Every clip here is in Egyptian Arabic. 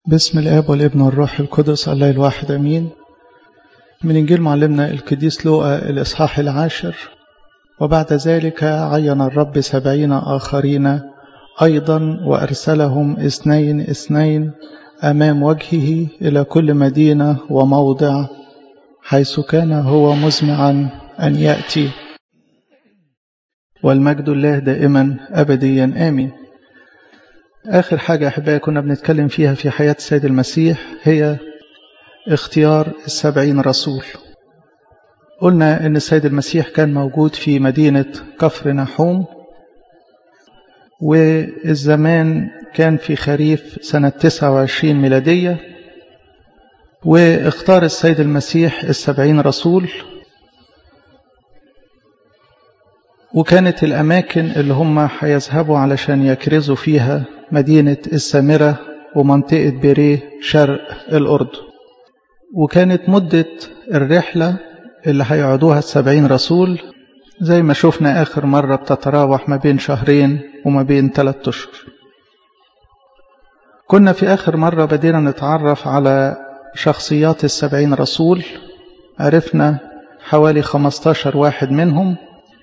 باسم الآب والابن والروح القدس الله الواحد أمين من إنجيل معلمنا القديس لوقا الإصحاح العاشر وبعد ذلك عين الرب سبعين آخرين أيضا وأرسلهم اثنين اثنين أمام وجهه إلى كل مدينة وموضع حيث كان هو مزمعا أن يأتي والمجد الله دائما أبديا آمين آخر حاجة أحبائي كنا بنتكلم فيها في حياة السيد المسيح هي اختيار السبعين رسول قلنا أن السيد المسيح كان موجود في مدينة كفر نحوم والزمان كان في خريف سنة 29 ميلادية واختار السيد المسيح السبعين رسول وكانت الأماكن اللي هم هيذهبوا علشان يكرزوا فيها مدينة السامرة ومنطقة بيريه شرق الأردن وكانت مدة الرحلة اللي هيقعدوها السبعين رسول زي ما شفنا آخر مرة بتتراوح ما بين شهرين وما بين ثلاثة أشهر كنا في آخر مرة بدينا نتعرف على شخصيات السبعين رسول عرفنا حوالي خمستاشر واحد منهم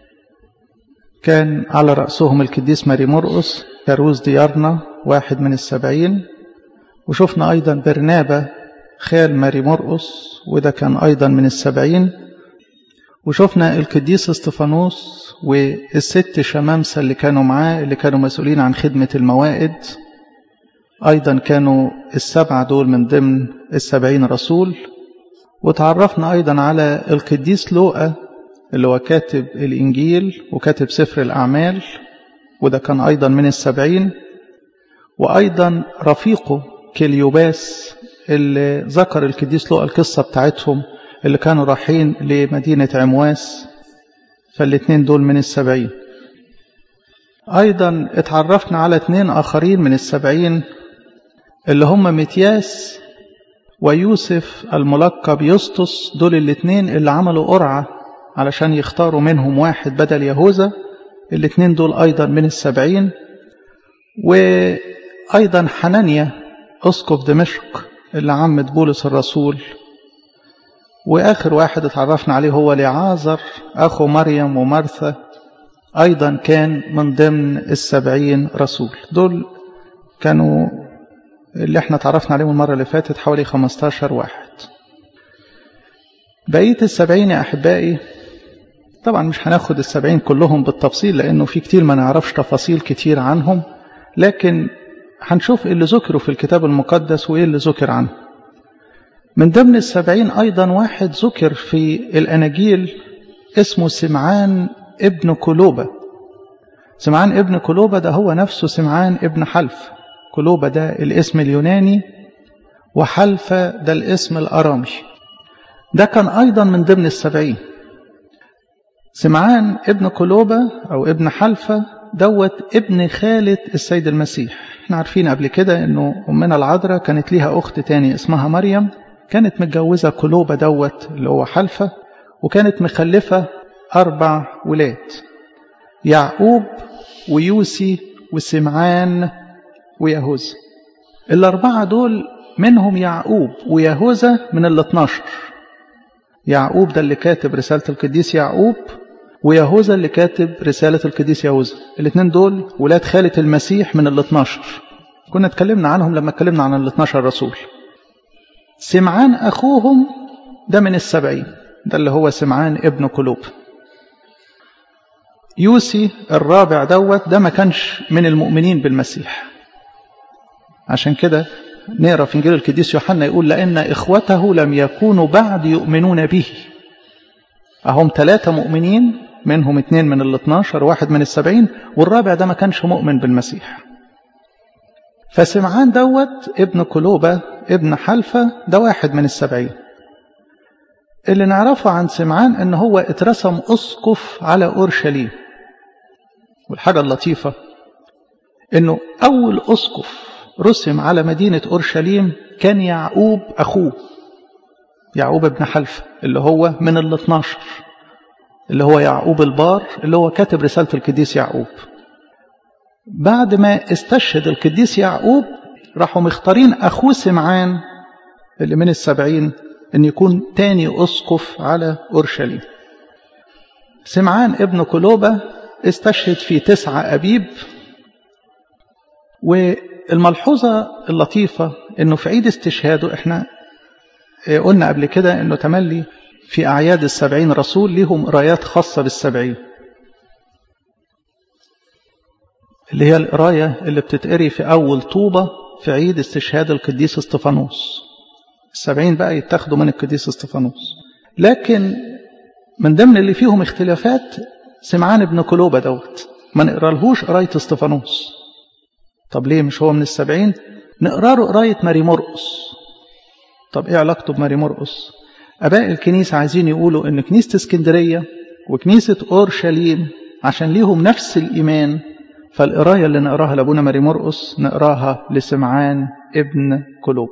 كان على رأسهم القديس ماري مرقس كاروز ديارنا واحد من السبعين وشفنا أيضا برنابة خال ماري مرقس وده كان أيضا من السبعين وشفنا القديس استفانوس والست شمامسة اللي كانوا معاه اللي كانوا مسؤولين عن خدمة الموائد أيضا كانوا السبعة دول من ضمن السبعين رسول وتعرفنا أيضا على القديس لوقا اللي هو كاتب الإنجيل وكاتب سفر الأعمال وده كان أيضا من السبعين وأيضا رفيقه كليوباس اللي ذكر القديس لوقا القصة بتاعتهم اللي كانوا رايحين لمدينة عمواس فالاتنين دول من السبعين أيضا اتعرفنا على اتنين آخرين من السبعين اللي هم متياس ويوسف الملقب يسطس دول الاتنين اللي عملوا قرعة علشان يختاروا منهم واحد بدل يهوذا الاتنين دول أيضا من السبعين وأيضا حنانيا أسقف دمشق اللي عمت بولس الرسول وآخر واحد اتعرفنا عليه هو لعازر أخو مريم ومرثا أيضا كان من ضمن السبعين رسول دول كانوا اللي احنا تعرفنا عليهم المرة اللي فاتت حوالي 15 واحد بقية السبعين يا أحبائي طبعا مش هناخد السبعين كلهم بالتفصيل لأنه في كتير ما نعرفش تفاصيل كتير عنهم لكن هنشوف اللي ذكروا في الكتاب المقدس وإيه اللي ذكر عنه من ضمن السبعين أيضا واحد ذكر في الأناجيل اسمه سمعان ابن كلوبة سمعان ابن كلوبة ده هو نفسه سمعان ابن حلف كلوبة ده الاسم اليوناني وحلفة ده الاسم الأرامي ده كان أيضا من ضمن السبعين سمعان ابن كلوبة أو ابن حلفة دوت ابن خالة السيد المسيح احنا عارفين قبل كده انه أمنا العذراء كانت ليها أخت تاني اسمها مريم كانت متجوزة كلوبة دوت اللي هو حلفة وكانت مخلفة أربع ولاد يعقوب ويوسي وسمعان ويهوذا الأربعة دول منهم يعقوب ويهوذا من ال 12 يعقوب ده اللي كاتب رسالة القديس يعقوب ويهوذا اللي كاتب رسالة القديس يهوذا الاثنين دول ولاد خالة المسيح من ال 12 كنا اتكلمنا عنهم لما اتكلمنا عن ال 12 رسول سمعان أخوهم ده من السبعين ده اللي هو سمعان ابن قلوب يوسي الرابع دوت ده ما كانش من المؤمنين بالمسيح عشان كده نقرا في انجيل القديس يوحنا يقول لان اخوته لم يكونوا بعد يؤمنون به اهم ثلاثه مؤمنين منهم اثنين من ال 12 واحد من السبعين والرابع ده ما كانش مؤمن بالمسيح فسمعان دوت ابن قلوبة ابن حلفة ده واحد من السبعين اللي نعرفه عن سمعان ان هو اترسم اسقف على اورشليم والحاجة اللطيفة انه اول اسقف رسم على مدينة اورشليم كان يعقوب اخوه يعقوب ابن حلفة اللي هو من ال 12 اللي هو يعقوب البار اللي هو كاتب رسالة القديس يعقوب بعد ما استشهد القديس يعقوب راحوا مختارين أخوه سمعان اللي من السبعين أن يكون تاني أسقف على أورشليم سمعان ابن كلوبة استشهد في تسعة أبيب والملحوظة اللطيفة أنه في عيد استشهاده احنا قلنا قبل كده أنه تملي في أعياد السبعين رسول لهم قرايات خاصة بالسبعين اللي هي القراية اللي بتتقري في أول طوبة في عيد استشهاد القديس استفانوس السبعين بقى يتاخدوا من القديس استفانوس لكن من ضمن اللي فيهم اختلافات سمعان ابن كلوبة دوت ما نقرالهوش قراية استفانوس طب ليه مش هو من السبعين نقرا له قراية ماري مرقس طب ايه علاقته بماري مرقس اباء الكنيسة عايزين يقولوا ان كنيسة اسكندرية وكنيسة اورشليم عشان ليهم نفس الايمان فالقراية اللي نقراها لابونا ماري مرقس نقراها لسمعان ابن كلوب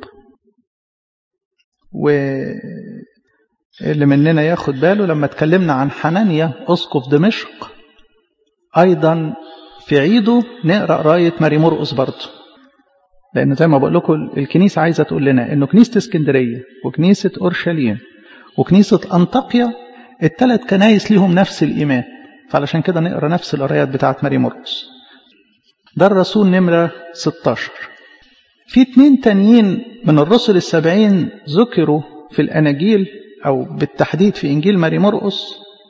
واللي مننا ياخد باله لما اتكلمنا عن حنانيا أسقف دمشق أيضا في عيده نقرأ قراية ماري مرقس برضه لأن زي ما بقول لكم الكنيسة عايزة تقول لنا إنه كنيسة اسكندرية وكنيسة أورشليم وكنيسة أنطاكيا الثلاث كنايس ليهم نفس الإيمان فعلشان كده نقرأ نفس القرايات بتاعت ماري مرقس ده الرسول نمرة 16 في اتنين تانيين من الرسل السبعين ذكروا في الأناجيل أو بالتحديد في إنجيل ماري مرقس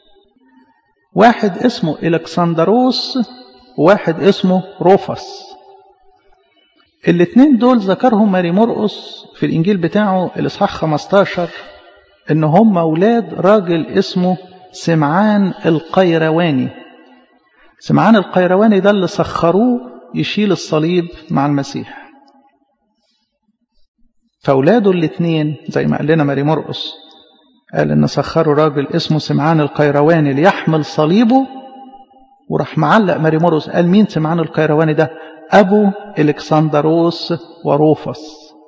واحد اسمه إلكسندروس وواحد اسمه روفس الاتنين دول ذكرهم ماري مرقس في الإنجيل بتاعه الإصحاح 15 إن هم أولاد راجل اسمه سمعان القيرواني سمعان القيرواني ده اللي سخروه يشيل الصليب مع المسيح فأولاده الاثنين زي ما قال لنا ماري مرقس قال إن سخروا راجل اسمه سمعان القيرواني ليحمل صليبه وراح معلق ماري مرقس قال مين سمعان القيرواني ده أبو إلكسندروس وروفس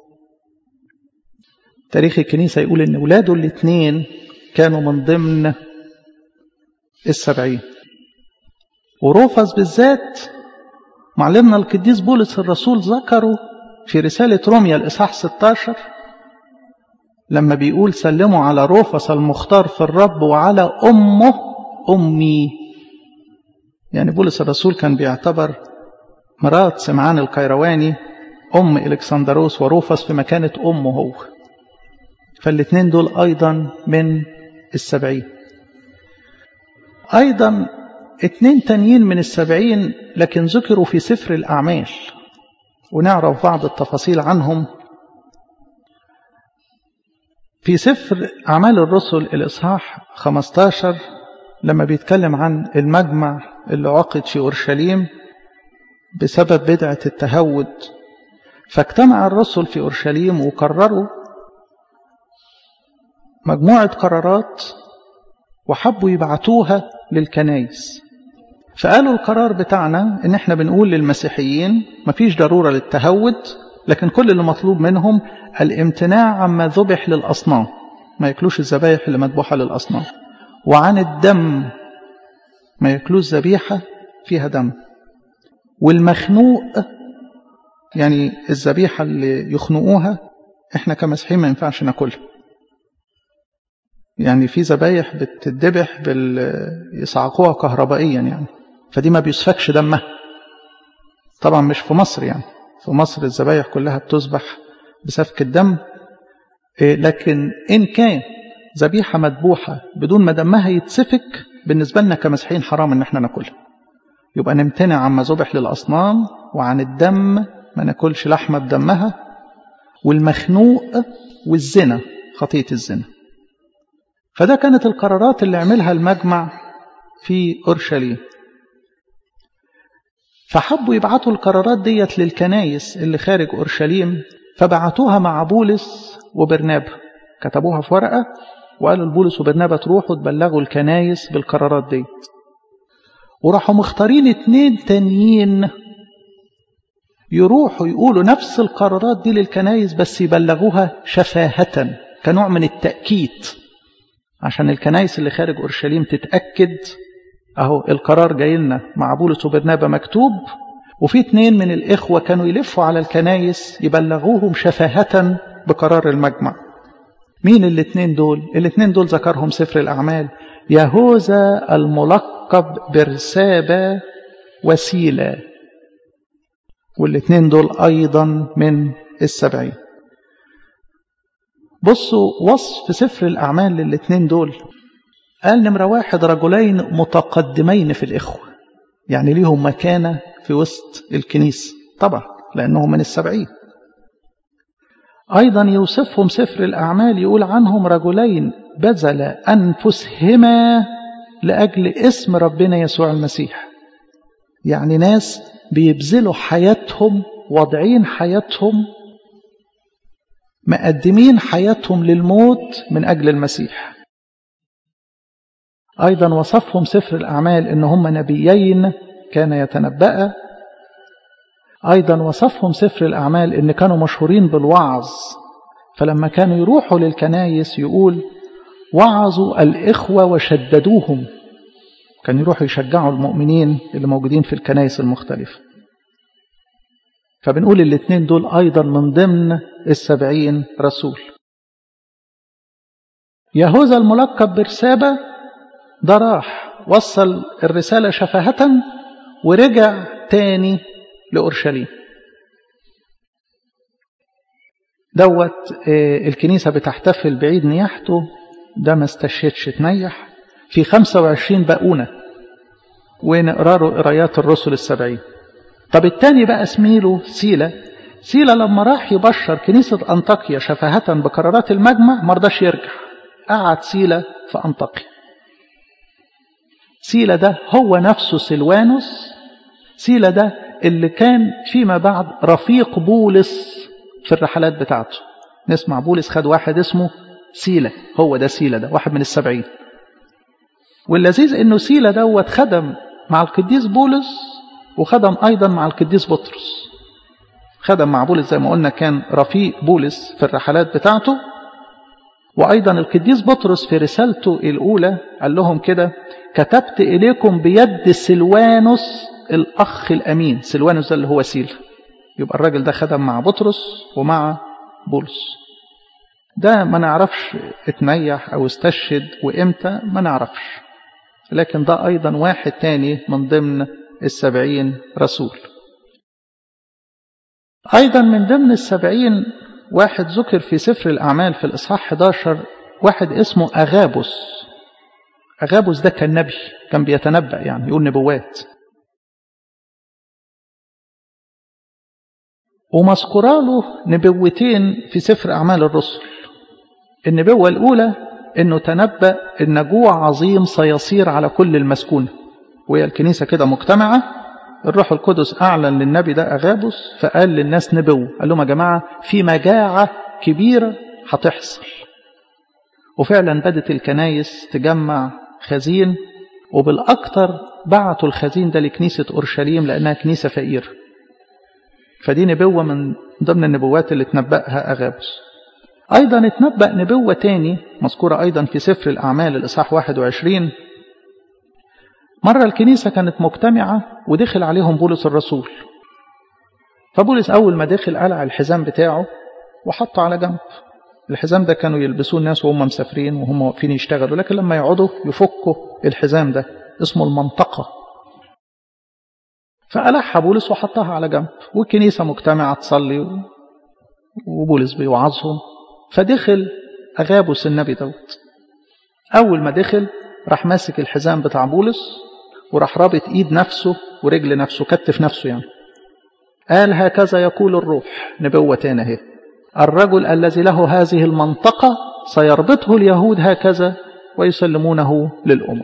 تاريخ الكنيسة يقول إن أولاده الاثنين كانوا من ضمن السبعين وروفس بالذات معلمنا القديس بولس الرسول ذكره في رسالة روميا الإصحاح 16 لما بيقول سلموا على روفس المختار في الرب وعلى أمه أمي يعني بولس الرسول كان بيعتبر مرات سمعان القيرواني أم إلكسندروس وروفس في مكانة أمه هو فالاثنين دول أيضا من السبعين أيضا اتنين تانيين من السبعين لكن ذكروا في سفر الأعمال ونعرف بعض التفاصيل عنهم في سفر أعمال الرسل الإصحاح 15 لما بيتكلم عن المجمع اللي عقد في أورشليم بسبب بدعة التهود فاجتمع الرسل في أورشليم وقرروا مجموعة قرارات وحبوا يبعتوها للكنايس فقالوا القرار بتاعنا ان احنا بنقول للمسيحيين مفيش ضرورة للتهود لكن كل اللي مطلوب منهم الامتناع عما ذبح للأصنام ما ياكلوش الذبايح اللي مذبوحة للأصنام وعن الدم ما ياكلوش ذبيحة فيها دم والمخنوق يعني الذبيحة اللي يخنقوها احنا كمسيحيين ما ينفعش ناكلها يعني في ذبايح بتتذبح بال يصعقوها كهربائيا يعني فدي ما بيسفكش دمها طبعا مش في مصر يعني في مصر الذبايح كلها بتذبح بسفك الدم لكن إن كان ذبيحة مذبوحة بدون ما دمها يتسفك بالنسبة لنا كمسيحيين حرام إن احنا ناكلها يبقى نمتنع عما ذبح للأصنام وعن الدم ما ناكلش لحمة بدمها والمخنوق والزنا خطية الزنا فده كانت القرارات اللي عملها المجمع في أورشليم فحبوا يبعتوا القرارات ديت للكنايس اللي خارج أورشليم فبعتوها مع بولس وبرنابا كتبوها في ورقة وقالوا لبولس وبرنابا تروحوا تبلغوا الكنايس بالقرارات ديت وراحوا مختارين اتنين تانيين يروحوا يقولوا نفس القرارات دي للكنايس بس يبلغوها شفاهة كنوع من التأكيد عشان الكنايس اللي خارج أورشليم تتأكد أهو القرار جاي لنا مع بولس وبرنابا مكتوب وفي اتنين من الإخوة كانوا يلفوا على الكنايس يبلغوهم شفاهة بقرار المجمع مين الاتنين دول الاتنين دول ذكرهم سفر الأعمال يهوذا الملقب برسابة وسيلة والاتنين دول أيضا من السبعين بصوا وصف سفر الأعمال للاتنين دول قال نمرة واحد رجلين متقدمين في الإخوة يعني ليهم مكانة في وسط الكنيسة طبعا لأنهم من السبعين أيضا يوصفهم سفر الأعمال يقول عنهم رجلين بذل أنفسهما لأجل اسم ربنا يسوع المسيح يعني ناس بيبذلوا حياتهم واضعين حياتهم مقدمين حياتهم للموت من أجل المسيح أيضا وصفهم سفر الأعمال إن هم نبيين كان يتنبأ أيضا وصفهم سفر الأعمال إن كانوا مشهورين بالوعظ فلما كانوا يروحوا للكنايس يقول وعظوا الإخوة وشددوهم كان يروحوا يشجعوا المؤمنين اللي موجودين في الكنائس المختلفة فبنقول الاثنين دول أيضا من ضمن السبعين رسول يهوذا الملقب برسابة ده راح وصل الرسالة شفاهة ورجع تاني لأورشليم دوت الكنيسة بتحتفل بعيد نياحته ده ما استشهدش تنيح في 25 بقونة ونقرا له قرايات الرسل السبعين طب التاني بقى اسميله سيلة سيلة لما راح يبشر كنيسة أنطاكيا شفاهة بقرارات المجمع مرضاش يرجع قعد سيلة في أنطاكيا سيلة ده هو نفسه سلوانوس سيلة ده اللي كان فيما بعد رفيق بولس في الرحلات بتاعته نسمع بولس خد واحد اسمه سيلة هو ده سيلة ده واحد من السبعين واللذيذ انه سيلة دوت خدم مع القديس بولس وخدم ايضا مع القديس بطرس خدم مع بولس زي ما قلنا كان رفيق بولس في الرحلات بتاعته وايضا القديس بطرس في رسالته الاولى قال لهم كده كتبت اليكم بيد سلوانوس الاخ الامين سلوانوس ده اللي هو سيلة يبقى الراجل ده خدم مع بطرس ومع بولس ده ما نعرفش اتنيح او استشهد وامتى ما نعرفش لكن ده ايضا واحد تاني من ضمن السبعين رسول ايضا من ضمن السبعين واحد ذكر في سفر الاعمال في الاصحاح 11 واحد اسمه اغابس اغابس ده كان نبي كان بيتنبأ يعني يقول نبوات ومذكورا له نبوتين في سفر اعمال الرسل النبوة الأولى أنه تنبأ أن جوع عظيم سيصير على كل المسكونة وهي الكنيسة كده مجتمعة الروح القدس أعلن للنبي ده أغابس فقال للناس نبوة قال لهم يا جماعة في مجاعة كبيرة هتحصل وفعلا بدت الكنايس تجمع خزين وبالأكثر بعتوا الخزين ده لكنيسة أورشليم لأنها كنيسة فقيرة فدي نبوة من ضمن النبوات اللي تنبأها أغابس أيضا اتنبأ نبوة تاني مذكورة أيضا في سفر الأعمال الإصحاح 21 مرة الكنيسة كانت مجتمعة ودخل عليهم بولس الرسول فبولس أول ما دخل قلع الحزام بتاعه وحطه على جنب الحزام ده كانوا يلبسوه الناس وهم مسافرين وهم واقفين يشتغلوا لكن لما يقعدوا يفكوا الحزام ده اسمه المنطقة فقلعها بولس وحطها على جنب والكنيسة مجتمعة تصلي وبولس بيوعظهم فدخل أغابس النبي دوت أول ما دخل راح ماسك الحزام بتاع بولس وراح رابط إيد نفسه ورجل نفسه كتف نفسه يعني قال هكذا يقول الروح نبوة تاني اهي الرجل الذي له هذه المنطقة سيربطه اليهود هكذا ويسلمونه للأمم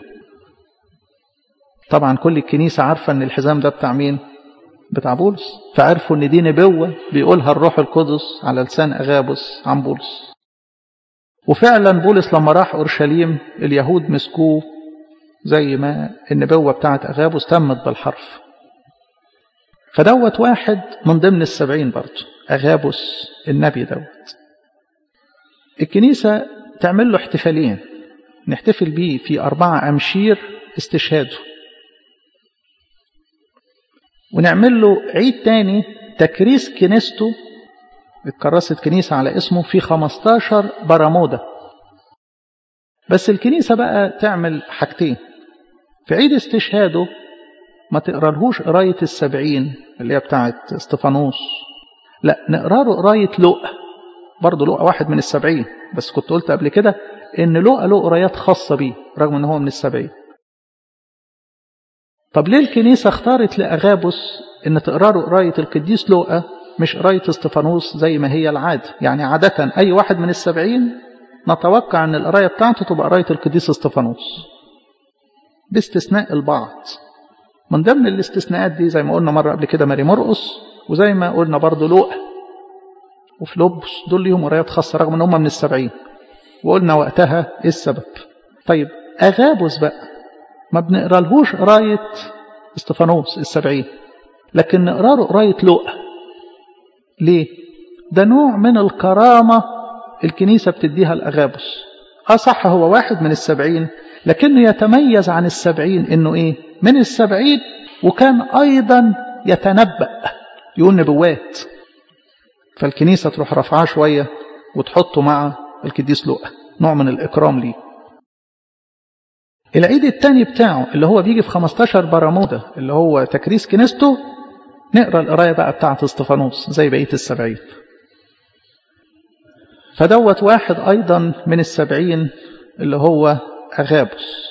طبعا كل الكنيسة عارفة ان الحزام ده بتاع مين بتاع بولس فعرفوا ان دي نبوة بيقولها الروح القدس على لسان أغابس عن بولس وفعلا بولس لما راح أورشليم اليهود مسكوه زي ما النبوة بتاعت أغابس تمت بالحرف فدوت واحد من ضمن السبعين برضه أغابس النبي دوت الكنيسة تعمل له احتفالين نحتفل بيه في أربعة أمشير استشهاده ونعمل له عيد تاني تكريس كنيسته اتكرست كنيسة على اسمه في 15 برمودا بس الكنيسة بقى تعمل حاجتين في عيد استشهاده ما تقرالهوش قراية السبعين اللي هي بتاعت استفانوس لا نقرا له قراية لقا برضه لقا واحد من السبعين بس كنت قلت قبل كده ان لقا له قرايات خاصة بيه رغم ان هو من السبعين طب ليه الكنيسة اختارت لأغابس ان تقرا له قراية القديس لقا مش قراية استفانوس زي ما هي العادة يعني عادة أي واحد من السبعين نتوقع أن القراية بتاعته تبقى قراية القديس استفانوس باستثناء البعض من ضمن الاستثناءات دي زي ما قلنا مرة قبل كده ماري مرقس وزي ما قلنا برضه لوقا وفلوبس دول ليهم قرايات خاصة رغم ان هم من السبعين وقلنا وقتها ايه السبب طيب أغابس بقى ما بنقرا لهوش قراية استفانوس السبعين لكن نقرا له قراية لوقا ليه؟ ده نوع من الكرامة الكنيسة بتديها لأغابس اه صح هو واحد من السبعين لكنه يتميز عن السبعين انه ايه من السبعين وكان ايضا يتنبأ يقول نبوات فالكنيسة تروح رفعاه شوية وتحطه مع القديس لوقا نوع من الإكرام ليه العيد الثاني بتاعه اللي هو بيجي في 15 برمودا اللي هو تكريس كنيسته نقرا القرايه بقى بتاعه استفانوس زي بقيه السبعين فدوت واحد ايضا من السبعين اللي هو اغابس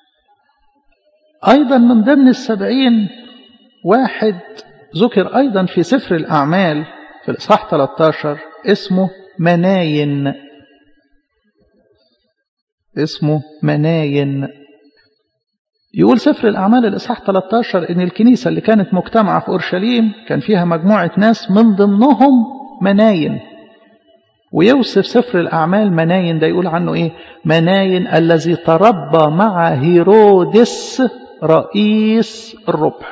ايضا من ضمن السبعين واحد ذكر ايضا في سفر الاعمال في الاصحاح 13 اسمه مناين اسمه مناين يقول سفر الأعمال الإصحاح 13 إن الكنيسة اللي كانت مجتمعة في أورشليم كان فيها مجموعة ناس من ضمنهم مناين ويوصف سفر الأعمال مناين ده يقول عنه إيه مناين الذي تربى مع هيرودس رئيس الربع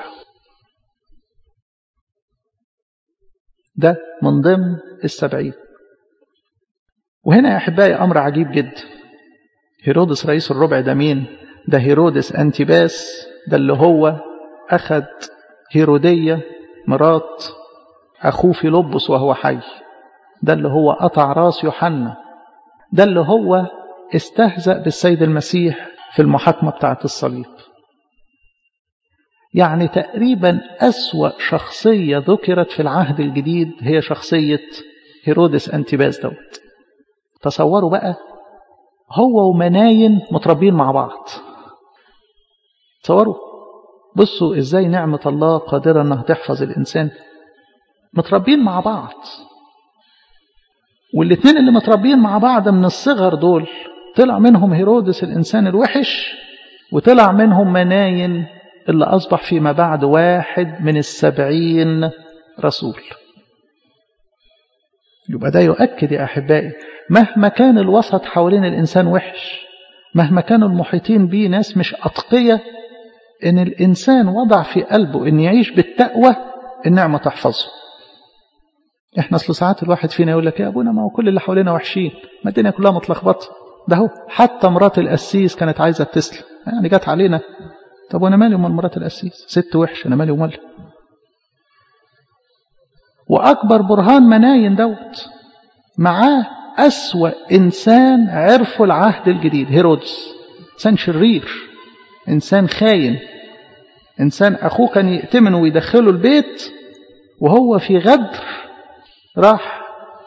ده من ضمن السبعين وهنا يا أحبائي أمر عجيب جدا هيرودس رئيس الربع ده مين ده هيرودس أنتباس ده اللي هو أخذ هيرودية مرات أخوه فيلبس وهو حي ده اللي هو قطع راس يوحنا ده اللي هو استهزأ بالسيد المسيح في المحاكمة بتاعة الصليب يعني تقريبا أسوأ شخصية ذكرت في العهد الجديد هي شخصية هيرودس أنتباس دوت تصوروا بقى هو ومناين متربين مع بعض تصوروا بصوا ازاي نعمة الله قادرة انها تحفظ الانسان متربين مع بعض والاثنين اللي متربين مع بعض من الصغر دول طلع منهم هيرودس الانسان الوحش وطلع منهم مناين اللي اصبح فيما بعد واحد من السبعين رسول يبقى ده يؤكد يا احبائي مهما كان الوسط حوالين الانسان وحش مهما كانوا المحيطين به ناس مش اتقيه ان الانسان وضع في قلبه ان يعيش بالتقوى النعمه تحفظه احنا اصل ساعات الواحد فينا يقول لك يا ابونا ما هو كل اللي حوالينا وحشين ما الدنيا كلها متلخبطه ده هو حتى مرات القسيس كانت عايزه تسلم يعني جت علينا طب وانا مالي ومال مرات القسيس ست وحش انا مالي ومال واكبر برهان مناين دوت معاه أسوأ إنسان عرفه العهد الجديد هيرودس إنسان شرير إنسان خاين إنسان أخوه كان يأتمنه ويدخله البيت وهو في غدر راح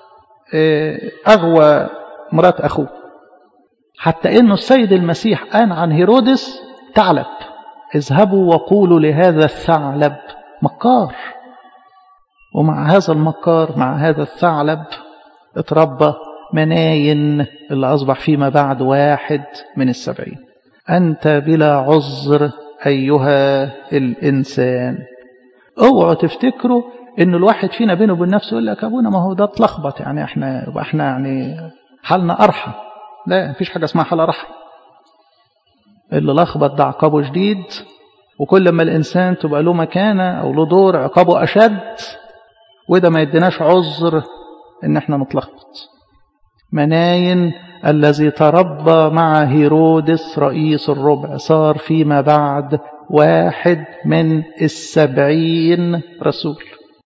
أغوى مرات أخوه حتى إنه السيد المسيح قال عن هيرودس ثعلب اذهبوا وقولوا لهذا الثعلب مكار ومع هذا المكار مع هذا الثعلب اتربى مناين اللي أصبح فيما بعد واحد من السبعين أنت بلا عذر أيها الإنسان اوعوا تفتكروا ان الواحد فينا بينه وبين نفسه يقول لك ابونا ما هو ده اتلخبط يعني احنا يبقى احنا يعني حالنا ارحم لا مفيش حاجه اسمها حال ارحم اللي لخبط ده عقابه شديد وكل ما الانسان تبقى له مكانه او له دور عقابه اشد وده ما يديناش عذر ان احنا نتلخبط مناين الذي تربى مع هيرودس رئيس الربع صار فيما بعد واحد من السبعين رسول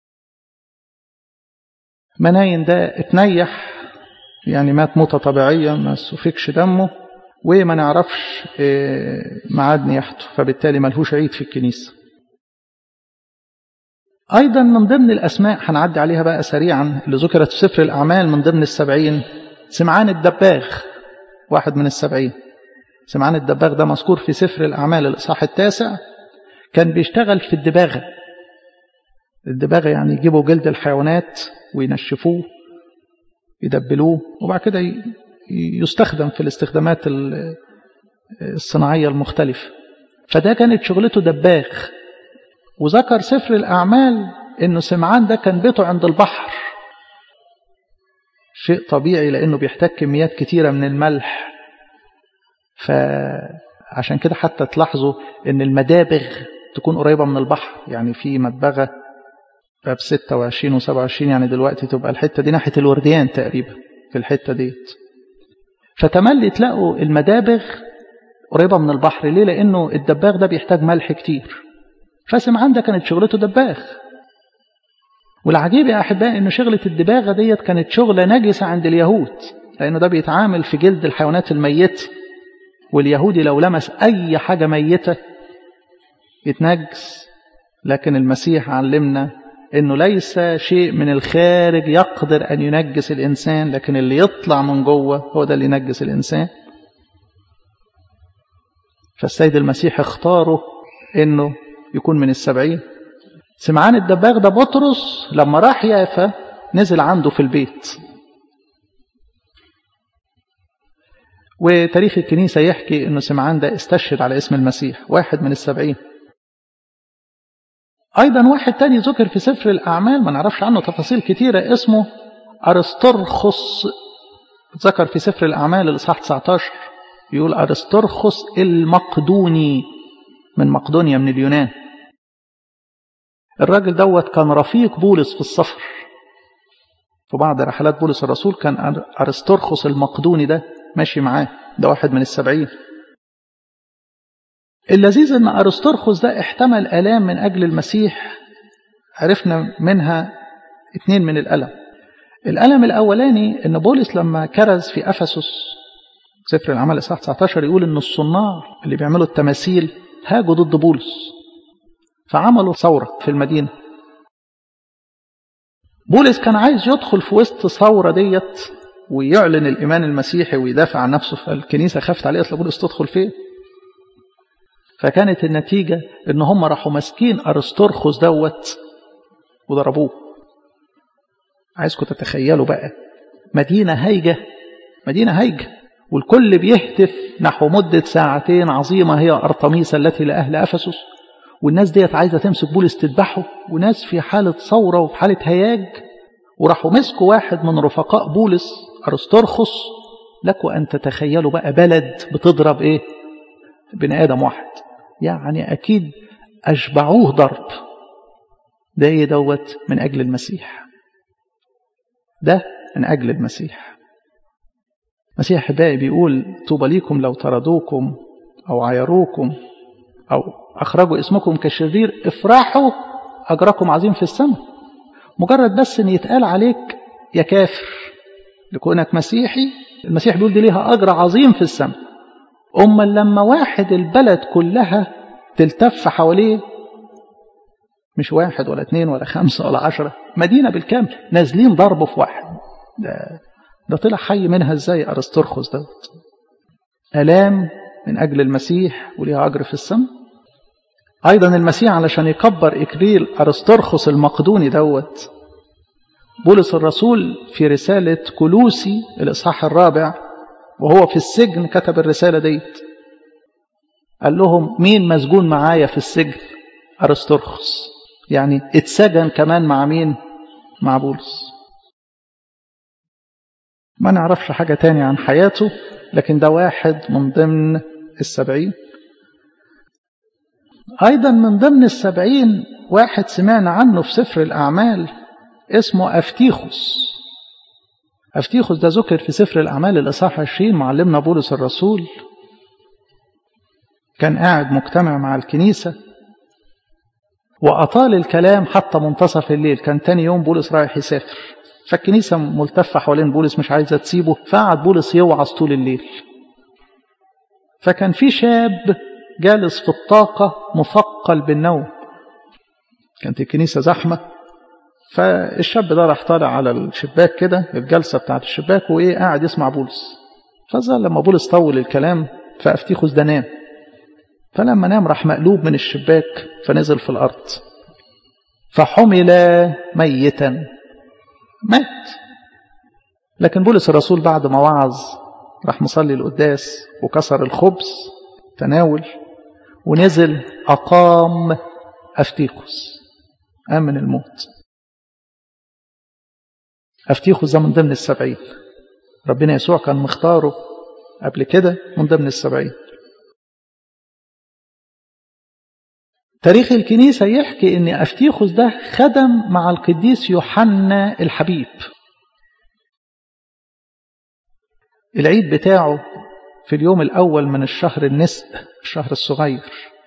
مناين ده اتنيح يعني مات موتة طبيعية ما سفكش دمه وما نعرفش معاد نياحته فبالتالي ملهوش عيد في الكنيسة أيضا من ضمن الأسماء هنعدي عليها بقى سريعا اللي ذكرت في سفر الأعمال من ضمن السبعين سمعان الدباغ واحد من السبعين سمعان الدباغ ده مذكور في سفر الأعمال الإصحاح التاسع كان بيشتغل في الدباغة الدباغة يعني يجيبوا جلد الحيوانات وينشفوه يدبلوه وبعد كده يستخدم في الاستخدامات الصناعية المختلفة فده كانت شغلته دباغ وذكر سفر الأعمال إنه سمعان ده كان بيته عند البحر شيء طبيعي لأنه بيحتاج كميات كتيرة من الملح فعشان كده حتى تلاحظوا إن المدابغ تكون قريبة من البحر يعني في مدبغة باب 26 و27 يعني دلوقتي تبقى الحتة دي ناحية الورديان تقريبا في الحتة ديت فتملي تلاقوا المدابغ قريبة من البحر ليه لأنه الدباغ ده بيحتاج ملح كتير فسمعان ده كانت شغلته دباغ والعجيب يا أحبائي أن شغلة الدباغة ديت كانت شغلة نجسة عند اليهود لأنه ده بيتعامل في جلد الحيوانات الميتة واليهودي لو لمس أي حاجة ميتة يتنجس لكن المسيح علمنا أنه ليس شيء من الخارج يقدر أن ينجس الإنسان لكن اللي يطلع من جوه هو ده اللي ينجس الإنسان فالسيد المسيح اختاره أنه يكون من السبعين سمعان الدباغ ده بطرس لما راح يافا نزل عنده في البيت وتاريخ الكنيسة يحكي أنه سمعان ده استشهد على اسم المسيح واحد من السبعين أيضا واحد تاني ذكر في سفر الأعمال ما نعرفش عنه تفاصيل كتيرة اسمه أرسترخس ذكر في سفر الأعمال الإصحاح 19 يقول أرسترخس المقدوني من مقدونيا من اليونان الراجل دوت كان رفيق بولس في السفر في بعض رحلات بولس الرسول كان أرسترخس المقدوني ده ماشي معاه ده واحد من السبعين اللذيذ ان أرسترخس ده احتمل آلام من أجل المسيح عرفنا منها اتنين من الألم الألم الأولاني ان بولس لما كرز في أفسس سفر العمل إصحاح 19 يقول ان الصناع اللي بيعملوا التماثيل هاجوا ضد بولس فعملوا ثورة في المدينة بولس كان عايز يدخل في وسط ثورة ديت ويعلن الإيمان المسيحي ويدافع عن نفسه فالكنيسة خافت عليه أصل بولس تدخل فين فكانت النتيجة إن هم راحوا ماسكين أرسترخس دوت وضربوه عايزكم تتخيلوا بقى مدينة هايجة مدينة هايجة والكل بيهتف نحو مدة ساعتين عظيمة هي أرطميسة التي لأهل أفسس والناس ديت عايزة تمسك بولس تذبحه وناس في حالة ثورة وفي حالة هياج وراحوا مسكوا واحد من رفقاء بولس أرسترخس لكم أن تتخيلوا بقى بلد بتضرب إيه بني آدم واحد يعني أكيد أشبعوه ضرب ده إيه دوت من أجل المسيح ده من أجل المسيح مسيح أحبائي بيقول طوبى ليكم لو طردوكم أو عيروكم أو أخرجوا اسمكم كشرير افرحوا أجركم عظيم في السماء مجرد بس أن يتقال عليك يا كافر لكونك مسيحي المسيح بيقول دي ليها أجر عظيم في السماء أما لما واحد البلد كلها تلتف حواليه مش واحد ولا اتنين ولا خمسة ولا عشرة مدينة بالكامل نازلين ضرب في واحد ده, ده طلع حي منها ازاي أرسترخس دوت ألام من أجل المسيح وليها أجر في السماء أيضا المسيح علشان يكبر إكليل أرسترخس المقدوني دوت بولس الرسول في رسالة كلوسي الإصحاح الرابع وهو في السجن كتب الرسالة ديت قال لهم مين مسجون معايا في السجن أرسترخس يعني اتسجن كمان مع مين مع بولس ما نعرفش حاجة تانية عن حياته لكن ده واحد من ضمن السبعين أيضا من ضمن السبعين واحد سمعنا عنه في سفر الأعمال اسمه أفتيخوس أفتيخوس ده ذكر في سفر الأعمال الإصحاح 20 معلمنا بولس الرسول كان قاعد مجتمع مع الكنيسة وأطال الكلام حتى منتصف الليل كان تاني يوم بولس رايح يسافر فالكنيسة ملتفة حوالين بولس مش عايزة تسيبه فقعد بولس يوعظ طول الليل فكان في شاب جالس في الطاقة مثقل بالنوم كانت الكنيسة زحمة فالشاب ده راح طالع على الشباك كده الجلسة بتاعت الشباك وإيه قاعد يسمع بولس فظل لما بولس طول الكلام فأفتيخوس ده نام فلما نام راح مقلوب من الشباك فنزل في الأرض فحمل ميتا مات لكن بولس الرسول بعد ما وعظ راح مصلي القداس وكسر الخبز تناول ونزل أقام أفتيخوس قام من الموت أفتيخوس ده من ضمن السبعين ربنا يسوع كان مختاره قبل كده من ضمن السبعين تاريخ الكنيسة يحكي أن أفتيخوس ده خدم مع القديس يوحنا الحبيب العيد بتاعه في اليوم الأول من الشهر النسب الشهر الصغير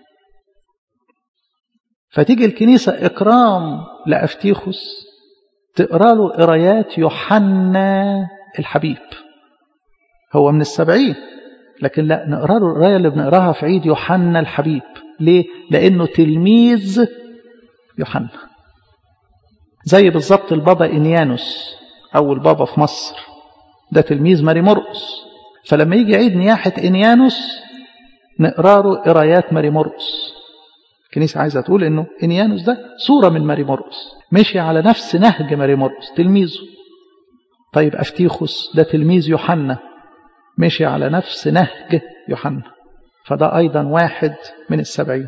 فتيجي الكنيسة إكرام لأفتيخوس تقرأ له قرايات يوحنا الحبيب هو من السبعين لكن لا نقرأ له القراية اللي بنقراها في عيد يوحنا الحبيب ليه؟ لأنه تلميذ يوحنا زي بالظبط البابا إنيانوس أول بابا في مصر ده تلميذ ماري مرقس فلما يجي عيد نياحة إنيانوس نقرأ له قرايات ماري مرقس الكنيسة عايزة تقول إنه إنيانوس ده صورة من ماري مرقس مشي على نفس نهج ماري مرقس تلميذه طيب أفتيخوس ده تلميذ يوحنا مشي على نفس نهج يوحنا فده أيضا واحد من السبعين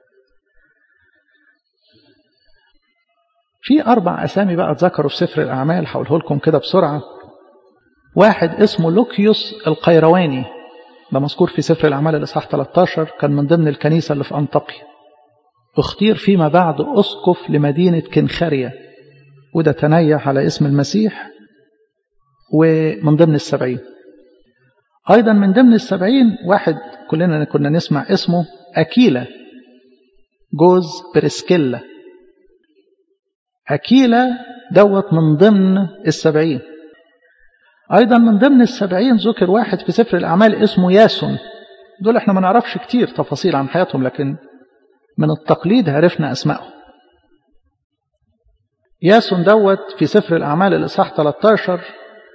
في أربع أسامي بقى اتذكروا في سفر الأعمال هقوله لكم كده بسرعة واحد اسمه لوكيوس القيرواني ده مذكور في سفر الأعمال الإصحاح 13 كان من ضمن الكنيسة اللي في أنطاكيا اختير فيما بعد أسقف لمدينة كنخاريا وده تنيح على اسم المسيح ومن ضمن السبعين أيضا من ضمن السبعين واحد كلنا كنا نسمع اسمه أكيلا جوز بريسكيلا أكيلا دوت من ضمن السبعين أيضا من ضمن السبعين ذكر واحد في سفر الأعمال اسمه ياسون دول احنا ما نعرفش كتير تفاصيل عن حياتهم لكن من التقليد عرفنا أسمائهم ياسون دوت في سفر الأعمال الإصحاح 13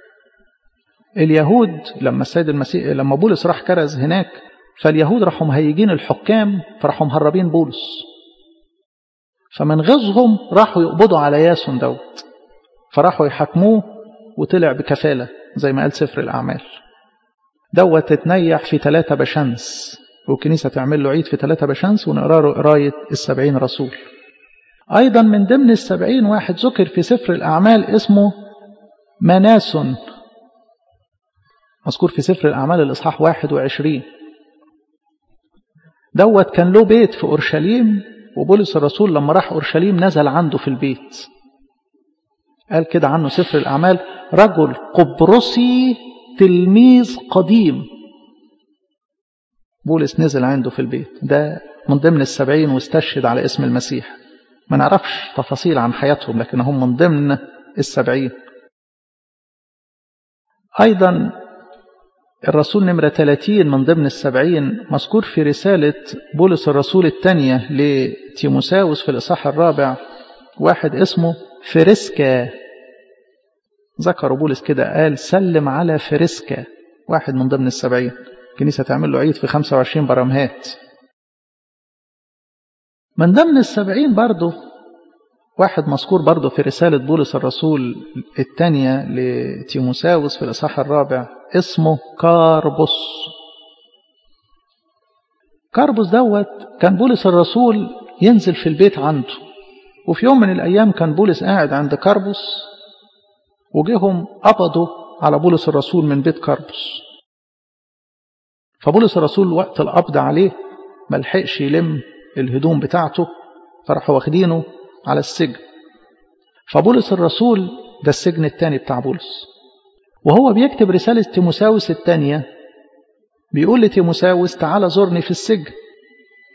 اليهود لما السيد المسيح لما بولس راح كرز هناك فاليهود راحوا مهيجين الحكام فراحوا مهربين بولس فمن غزهم راحوا يقبضوا على ياسون دوت فراحوا يحاكموه وطلع بكفالة زي ما قال سفر الأعمال دوت تتنيح في ثلاثة بشمس والكنيسة تعمل له عيد في ثلاثة بشمس ونقرأ له قراية السبعين رسول أيضا من ضمن السبعين واحد ذكر في سفر الأعمال اسمه مناسون مذكور في سفر الأعمال الإصحاح 21 دوت كان له بيت في أورشليم وبولس الرسول لما راح أورشليم نزل عنده في البيت قال كده عنه سفر الأعمال رجل قبرصي تلميذ قديم بولس نزل عنده في البيت ده من ضمن السبعين واستشهد على اسم المسيح ما نعرفش تفاصيل عن حياتهم لكن هم من ضمن السبعين أيضا الرسول نمرة 30 من ضمن السبعين مذكور في رسالة بولس الرسول الثانية لتيموساوس في الإصحاح الرابع واحد اسمه فريسكا ذكر بولس كده قال سلم على فريسكا واحد من ضمن السبعين الكنيسة تعمل له عيد في 25 برمهات من ضمن السبعين برضه واحد مذكور برضه في رسالة بولس الرسول الثانية لتيموساوس في الإصحاح الرابع اسمه كاربوس كاربوس دوت كان بولس الرسول ينزل في البيت عنده وفي يوم من الأيام كان بولس قاعد عند كاربوس وجيهم قبضوا على بولس الرسول من بيت كاربوس فبولس الرسول وقت القبض عليه ملحقش يلم الهدوم بتاعته فراحوا واخدينه على السجن فبولس الرسول ده السجن الثاني بتاع بولس وهو بيكتب رسالة تيموساوس الثانية بيقول لتيموساوس تعالى زورني في السجن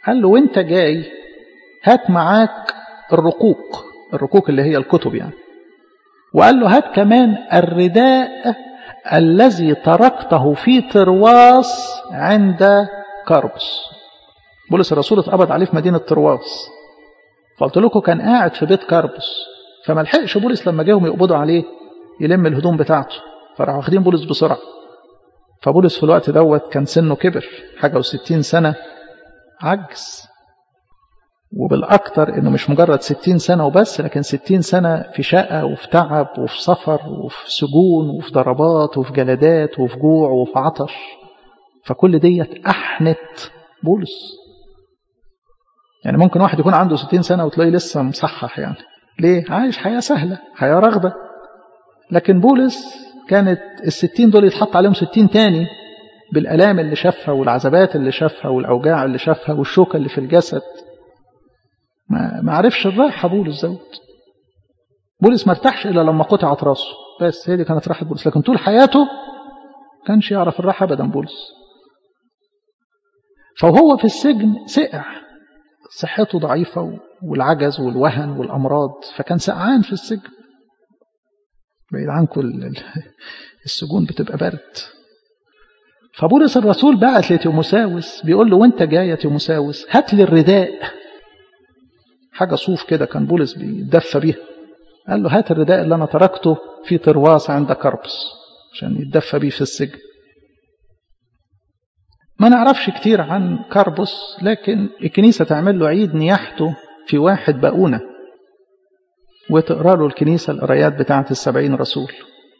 قال له وانت جاي هات معاك الرقوق الرقوق اللي هي الكتب يعني وقال له هات كمان الرداء الذي تركته في ترواس عند كاربس بولس الرسول اتقبض عليه في مدينة ترواس فقلت لكم كان قاعد في بيت كاربس فما لحقش بولس لما جاهم يقبضوا عليه يلم الهدوم بتاعته فراحوا واخدين بولس بسرعة فبولس في الوقت دوت كان سنه كبر حاجة وستين سنة عجز وبالأكثر إنه مش مجرد ستين سنة وبس لكن ستين سنة في شقة وفي تعب وفي سفر وفي سجون وفي ضربات وفي جلدات وفي جوع وفي عطش فكل ديت أحنت بولس يعني ممكن واحد يكون عنده ستين سنة وتلاقيه لسه مصحح يعني ليه؟ عايش حياة سهلة حياة رغبة لكن بولس كانت الستين دول يتحط عليهم ستين تاني بالآلام اللي شافها والعذابات اللي شافها والأوجاع اللي شافها والشوكة اللي في الجسد ما ما عرفش الراحة بولس دوت بولس ما ارتاحش إلا لما قطعت راسه بس هي دي كانت راحة بولس لكن طول حياته كانش يعرف الراحة أبدا بولس فهو في السجن سقع صحته ضعيفة والعجز والوهن والأمراض فكان سقعان في السجن بعيد عنكم السجون بتبقى برد فبولس الرسول بعت لتيموساوس بيقول له وانت جاي يا تيموساوس هات لي الرداء حاجة صوف كده كان بولس بيتدفى بيها قال له هات الرداء اللي أنا تركته في ترواس عند كربس عشان يتدفى بيه في السجن ما نعرفش كتير عن كربس لكن الكنيسة تعمل له عيد نياحته في واحد بقونة وتقرأ له الكنيسة القرايات بتاعة السبعين رسول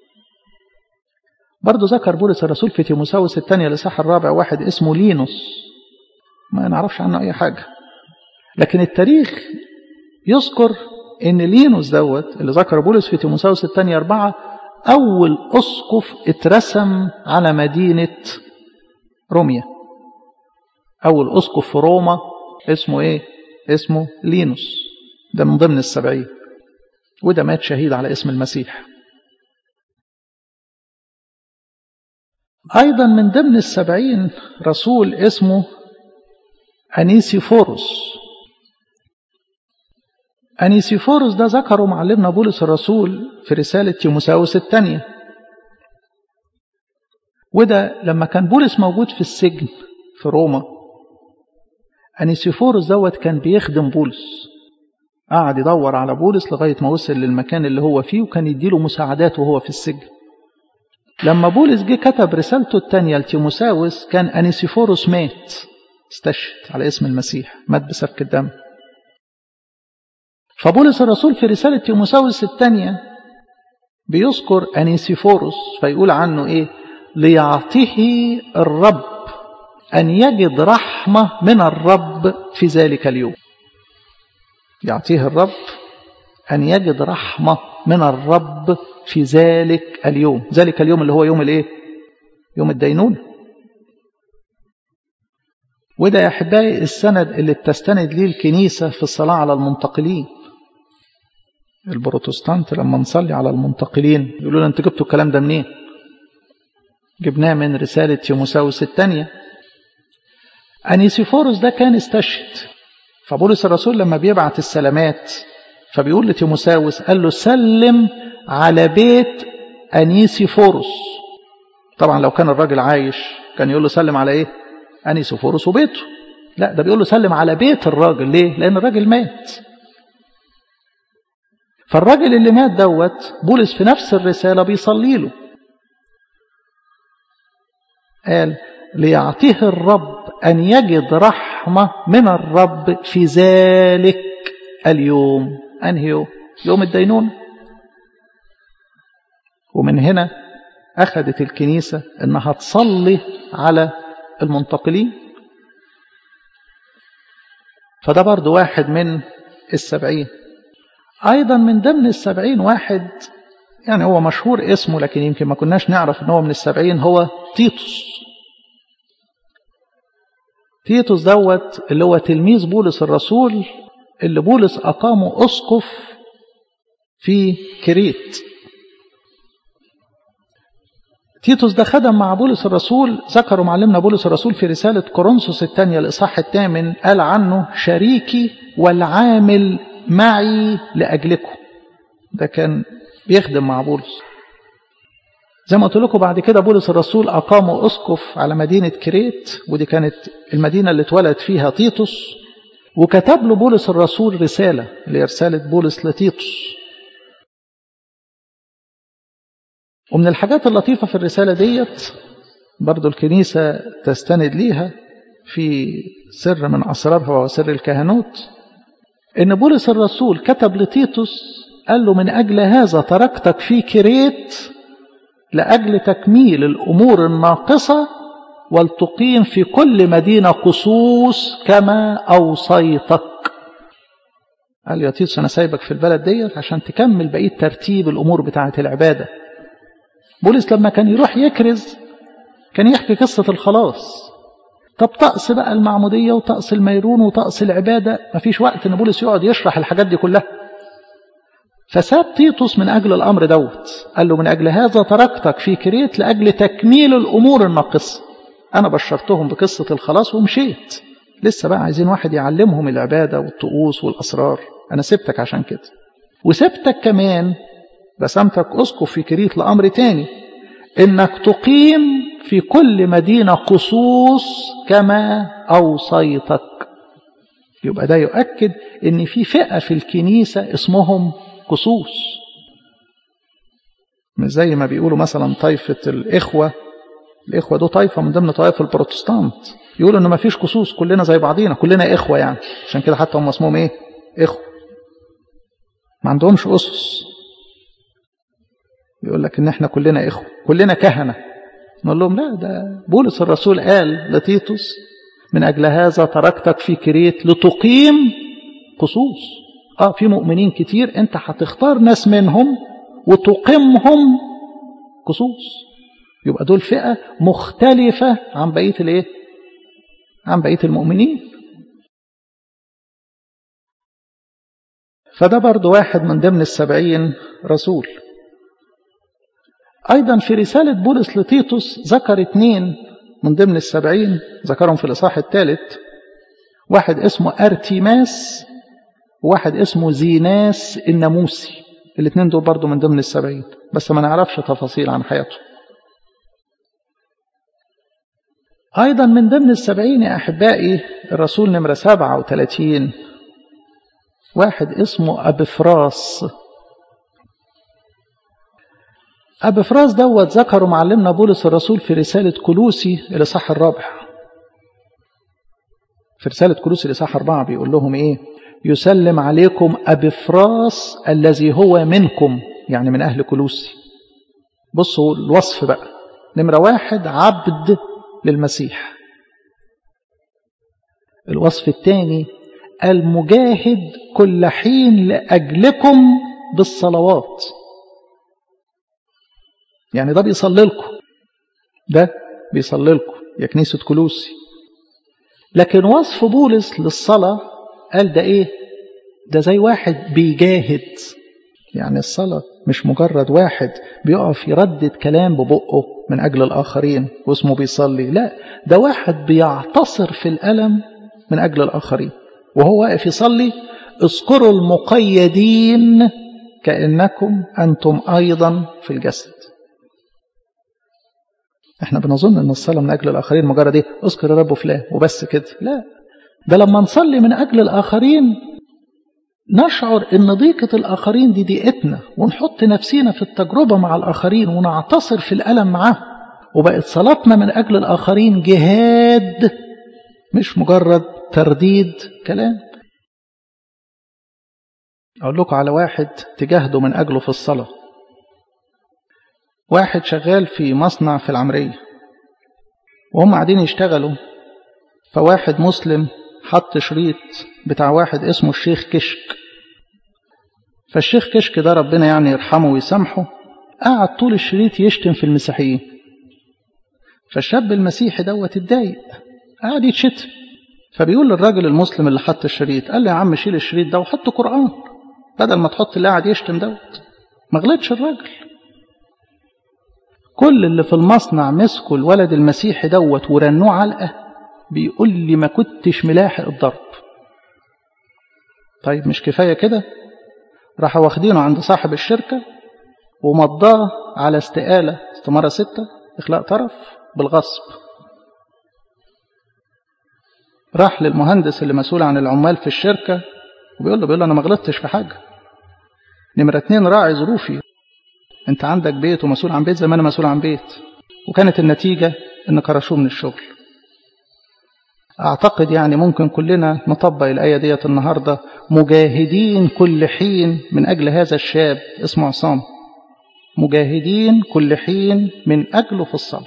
برضه ذكر بولس الرسول في تيموساوس الثانية لصح الرابع واحد اسمه لينوس ما نعرفش عنه أي حاجة لكن التاريخ يذكر ان لينوس دوت اللي ذكر بولس في تيموساوس الثانية أربعة أول أسقف اترسم على مدينة روميا أول أسقف في روما اسمه إيه؟ اسمه لينوس ده من ضمن السبعين وده مات شهيد على اسم المسيح أيضا من ضمن السبعين رسول اسمه أنيسيفوروس أنيسيفوروس ده ذكره معلمنا بولس الرسول في رسالة تيموساوس الثانية وده لما كان بولس موجود في السجن في روما أنيسيفوروس دوت كان بيخدم بولس قعد يدور على بولس لغاية ما وصل للمكان اللي هو فيه وكان يديله مساعدات وهو في السجن لما بولس جه كتب رسالته الثانية لتيموساوس كان أنيسيفوروس مات استشهد على اسم المسيح مات بسفك الدم فبولس الرسول في رسالة تيموساوس الثانية بيذكر أنيسيفوروس فيقول عنه إيه ليعطيه الرب أن يجد رحمة من الرب في ذلك اليوم يعطيه الرب أن يجد رحمة من الرب في ذلك اليوم ذلك اليوم اللي هو يوم الايه يوم الدينون وده يا احبائي السند اللي بتستند ليه الكنيسة في الصلاة على المنتقلين البروتستانت لما نصلي على المنتقلين يقولوا لنا انتوا جبتوا الكلام ده منين جبناه من رسالة تيموساوس الثانية أنيسيفوروس ده كان استشهد فبولس الرسول لما بيبعت السلامات فبيقول لتيموساوس قال له سلم على بيت أنيسيفوروس طبعا لو كان الراجل عايش كان يقول له سلم على ايه أنيسيفوروس وبيته لا ده بيقول له سلم على بيت الراجل ليه لأن الراجل مات فالراجل اللي مات دوت بولس في نفس الرسالة بيصلي له قال ليعطيه الرب أن يجد رحمة من الرب في ذلك اليوم أنهي يوم يوم الدينون ومن هنا أخذت الكنيسة أنها تصلي على المنتقلين فده برضو واحد من السبعين أيضا من ضمن السبعين واحد يعني هو مشهور اسمه لكن يمكن ما كناش نعرف أنه من السبعين هو تيتوس تيتوس دوت اللي هو تلميذ بولس الرسول اللي بولس أقامه أسقف في كريت تيتوس ده خدم مع بولس الرسول ذكروا معلمنا بولس الرسول في رسالة كورنثوس الثانية الإصحاح الثامن قال عنه شريكي والعامل معي لأجلكم ده كان بيخدم مع بولس زي ما قلت لكم بعد كده بولس الرسول أقاموا أسقف على مدينة كريت ودي كانت المدينة اللي اتولد فيها تيتوس وكتب له بولس الرسول رسالة اللي هي رسالة بولس لتيتوس ومن الحاجات اللطيفة في الرسالة ديت برضو الكنيسة تستند ليها في سر من أسرارها وهو سر الكهنوت إن بولس الرسول كتب لتيتوس قال له من أجل هذا تركتك في كريت لأجل تكميل الأمور الناقصة ولتقيم في كل مدينة قصوص كما أوصيتك قال يا تيتوس أنا سايبك في البلد ديت عشان تكمل بقية ترتيب الأمور بتاعة العبادة بولس لما كان يروح يكرز كان يحكي قصة الخلاص طب طقس بقى المعمودية وطقس الميرون وطقس العبادة مفيش وقت ان بولس يقعد يشرح الحاجات دي كلها فساب تيتوس من أجل الأمر دوت قال له من أجل هذا تركتك في كريت لأجل تكميل الأمور الناقصة أنا بشرتهم بقصة الخلاص ومشيت لسه بقى عايزين واحد يعلمهم العبادة والطقوس والأسرار أنا سبتك عشان كده وسبتك كمان رسمتك أسقف في كريت لأمر تاني إنك تقيم في كل مدينة قصوص كما أوصيتك يبقى ده يؤكد إن في فئة في الكنيسة اسمهم قصوص مش زي ما بيقولوا مثلا طائفة الإخوة الإخوة دول طائفة من ضمن طوائف البروتستانت يقولوا إن ما فيش قصوص كلنا زي بعضينا كلنا إخوة يعني عشان كده حتى هم اسمهم إيه إخوة ما عندهمش أسس يقول لك إن إحنا كلنا إخوة كلنا كهنة نقول لهم لا ده بولس الرسول قال لتيتوس من أجل هذا تركتك في كريت لتقيم قصوص آه في مؤمنين كتير أنت هتختار ناس منهم وتقيمهم قصوص يبقى دول فئة مختلفة عن بقية الايه عن بقية المؤمنين فده برضو واحد من ضمن السبعين رسول أيضا في رسالة بولس لتيتوس ذكر اثنين من ضمن السبعين ذكرهم في الإصحاح الثالث واحد اسمه أرتيماس وواحد اسمه زيناس الناموسي الاثنين دول برضو من ضمن السبعين بس ما نعرفش تفاصيل عن حياته أيضا من ضمن السبعين يا أحبائي الرسول نمرة سبعة وثلاثين واحد اسمه أبفراس أبفراس دوت ذكروا معلمنا بولس الرسول في رسالة كلوسي الإصحاح الرابع في رسالة كلوسي الإصحاح أربعة بيقول لهم إيه يسلم عليكم أبفراس الذي هو منكم يعني من أهل كلوسي بصوا الوصف بقى نمرة واحد عبد للمسيح الوصف الثاني المجاهد كل حين لأجلكم بالصلوات يعني ده بيصلي لكم ده بيصلي لكم يا كنيسة كلوسي لكن وصف بولس للصلاة قال ده ايه ده زي واحد بيجاهد يعني الصلاة مش مجرد واحد بيقف يردد كلام ببقه من أجل الآخرين واسمه بيصلي لا ده واحد بيعتصر في الألم من أجل الآخرين وهو واقف يصلي اذكروا المقيدين كأنكم أنتم أيضا في الجسد احنا بنظن ان الصلاة من أجل الآخرين مجرد ايه اذكر يا رب فلان وبس كده لا ده لما نصلي من أجل الآخرين نشعر ان ضيقة الآخرين دي ضيقتنا ونحط نفسينا في التجربة مع الآخرين ونعتصر في الألم معاه وبقت صلاتنا من أجل الآخرين جهاد مش مجرد ترديد كلام أقول لكم على واحد تجاهدوا من أجله في الصلاة واحد شغال في مصنع في العمرية وهم قاعدين يشتغلوا فواحد مسلم حط شريط بتاع واحد اسمه الشيخ كشك فالشيخ كشك ده ربنا يعني يرحمه ويسامحه قعد طول الشريط يشتم في المسيحيين فالشاب المسيحي دوت اتضايق قعد يتشتم فبيقول للراجل المسلم اللي حط الشريط قال له يا عم شيل الشريط ده وحط قرآن بدل ما تحط اللي قاعد يشتم دوت ما غلطش الراجل كل اللي في المصنع مسكوا الولد المسيحي دوت ورنوه علقة بيقول لي ما كنتش ملاحق الضرب طيب مش كفاية كده راحوا واخدينه عند صاحب الشركة ومضاه على استقالة استمارة ستة إخلاء طرف بالغصب راح للمهندس اللي مسؤول عن العمال في الشركة وبيقول له بيقول له أنا ما غلطتش في حاجة نمرة اتنين راعي ظروفي أنت عندك بيت ومسؤول عن بيت زي ما أنا مسؤول عن بيت وكانت النتيجة إن كرشوه من الشغل أعتقد يعني ممكن كلنا نطبق الآية ديت النهاردة مجاهدين كل حين من أجل هذا الشاب اسمه عصام مجاهدين كل حين من أجله في الصلاة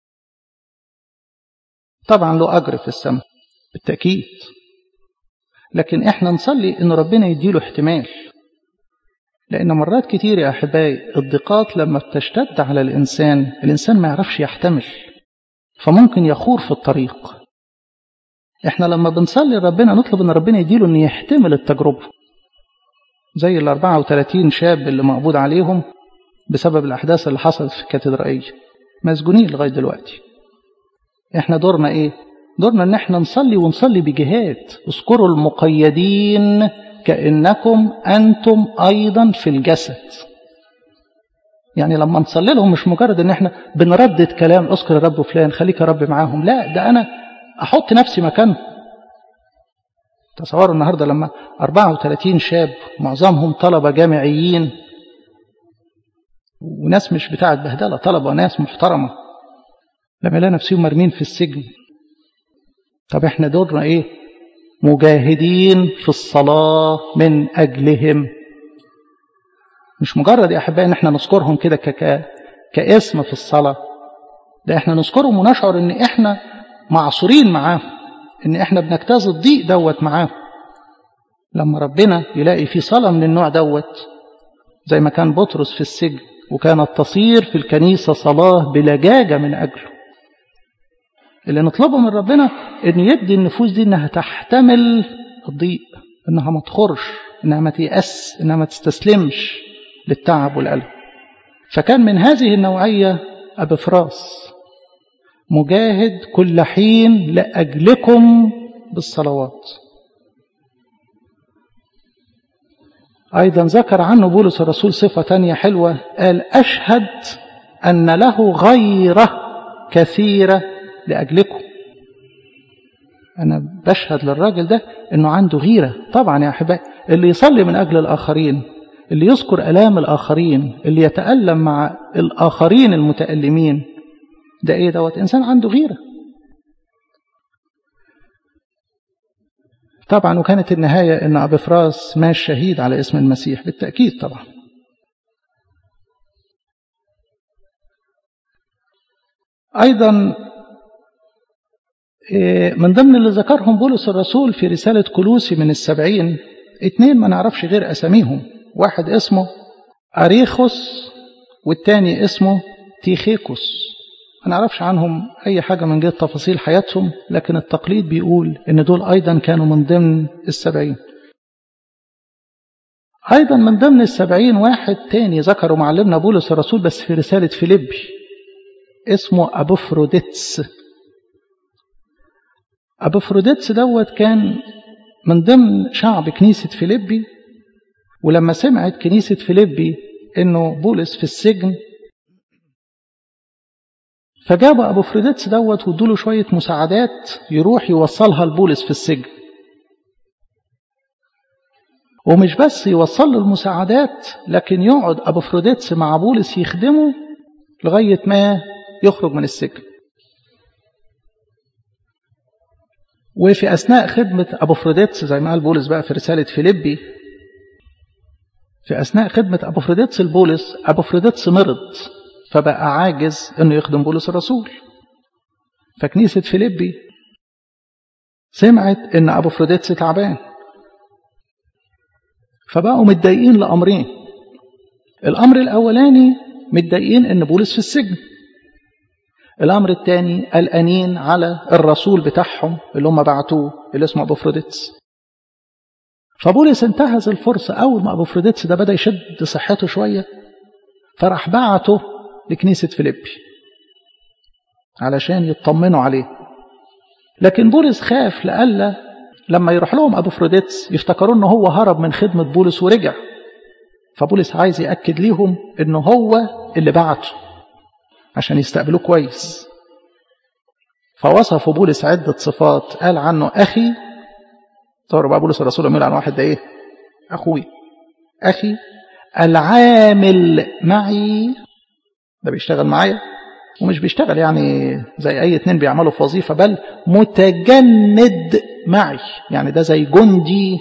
طبعا له أجر في السماء بالتأكيد لكن إحنا نصلي إن ربنا يديله احتمال لأن مرات كتير يا أحبائي الضيقات لما بتشتد على الإنسان الإنسان ما يعرفش يحتمل فممكن يخور في الطريق احنا لما بنصلي ربنا نطلب ان ربنا يديله ان يحتمل التجربة زي ال 34 شاب اللي مقبوض عليهم بسبب الأحداث اللي حصلت في الكاتدرائية مسجونين لغاية دلوقتي احنا دورنا ايه دورنا ان احنا نصلي ونصلي بجهاد اذكروا المقيدين كأنكم أنتم أيضا في الجسد يعني لما نصلي لهم مش مجرد ان احنا بنردد كلام اذكر الرب فلان خليك يا رب معاهم لا ده انا احط نفسي مكانه تصوروا النهارده لما 34 شاب معظمهم طلبه جامعيين وناس مش بتاعت بهدله طلبه ناس محترمه لما يلاقوا نفسهم مرمين في السجن طب احنا دورنا ايه مجاهدين في الصلاه من اجلهم مش مجرد يا احبائي ان احنا نذكرهم كده ك... كاسم في الصلاه ده احنا نذكرهم ونشعر ان احنا معصورين معاهم ان احنا بنجتاز الضيق دوت معاهم لما ربنا يلاقي في صلاة من النوع دوت زي ما كان بطرس في السجن وكانت تصير في الكنيسة صلاة بلجاجة من أجله اللي نطلبه من ربنا ان يدي النفوس دي انها تحتمل الضيق انها ما تخرش انها ما تيأس انها ما تستسلمش للتعب والألم فكان من هذه النوعية أبي فراس مجاهد كل حين لأجلكم بالصلوات أيضا ذكر عنه بولس الرسول صفة تانية حلوة قال أشهد أن له غيرة كثيرة لأجلكم أنا بشهد للراجل ده أنه عنده غيرة طبعا يا أحبائي اللي يصلي من أجل الآخرين اللي يذكر ألام الآخرين اللي يتألم مع الآخرين المتألمين ده ايه دوت انسان عنده غيره طبعا وكانت النهايه ان ابي فراس مات شهيد على اسم المسيح بالتاكيد طبعا ايضا من ضمن اللي ذكرهم بولس الرسول في رساله كلوسي من السبعين اتنين ما نعرفش غير اساميهم واحد اسمه اريخوس والتاني اسمه تيخيكوس ما نعرفش عنهم أي حاجة من جهة تفاصيل حياتهم لكن التقليد بيقول إن دول أيضا كانوا من ضمن السبعين أيضا من ضمن السبعين واحد تاني ذكروا معلمنا بولس الرسول بس في رسالة فيليبي اسمه أبوفروديتس أبوفروديتس دوت كان من ضمن شعب كنيسة فيليبي ولما سمعت كنيسة فيليبي إنه بولس في السجن فجابوا أبو فريدتس دوت وادوله شوية مساعدات يروح يوصلها لبولس في السجن ومش بس يوصل له المساعدات لكن يقعد أبو فريدتس مع بولس يخدمه لغاية ما يخرج من السجن وفي أثناء خدمة أبو فريدتس زي ما قال بولس بقى في رسالة فيليبي في أثناء خدمة أبو فريدتس لبولس أبو فريدتس مرض فبقى عاجز انه يخدم بولس الرسول فكنيسة فيليبي سمعت ان ابو فروديتس تعبان فبقوا متضايقين لامرين الامر الاولاني متضايقين ان بولس في السجن الامر الثاني قلقانين على الرسول بتاعهم اللي هم بعتوه اللي اسمه ابو فروديتس فبولس انتهز الفرصة أول ما أبو فروديتس ده بدأ يشد صحته شوية فراح بعته لكنيسة فيليبي علشان يطمنوا عليه لكن بولس خاف لألا لما يروح لهم أبو فروديتس يفتكروا أنه هو هرب من خدمة بولس ورجع فبولس عايز يأكد ليهم أنه هو اللي بعته عشان يستقبلوه كويس فوصف بولس عدة صفات قال عنه أخي تصوروا بقى بولس الرسول يقول عن واحد ده إيه أخوي أخي العامل معي ده بيشتغل معايا ومش بيشتغل يعني زي أي اتنين بيعملوا في وظيفة بل متجند معي يعني ده زي جندي